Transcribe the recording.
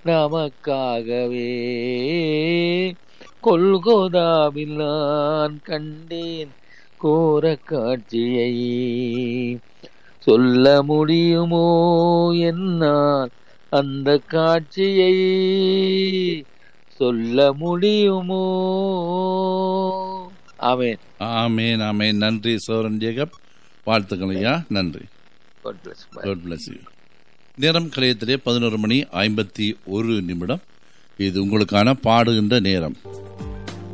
நமக்காகவே கொல்கோதாவில் நான் கண்டேன் கோர காட்சியை சொல்ல முடியுமோ என்னால் அந்த காட்சியை சொல்ல முடியுமோ ஆமென் ஆமேன் ஆமேன் நன்றி சோரன் ஜேகப் வாழ்த்துக்கள் ஐயா நன்றி God bless. Bye. God bless you. நேரம் கலையத்திலே பதினோரு மணி ஐம்பத்தி ஒரு நிமிடம் இது உங்களுக்கான பாடுகின்ற நேரம்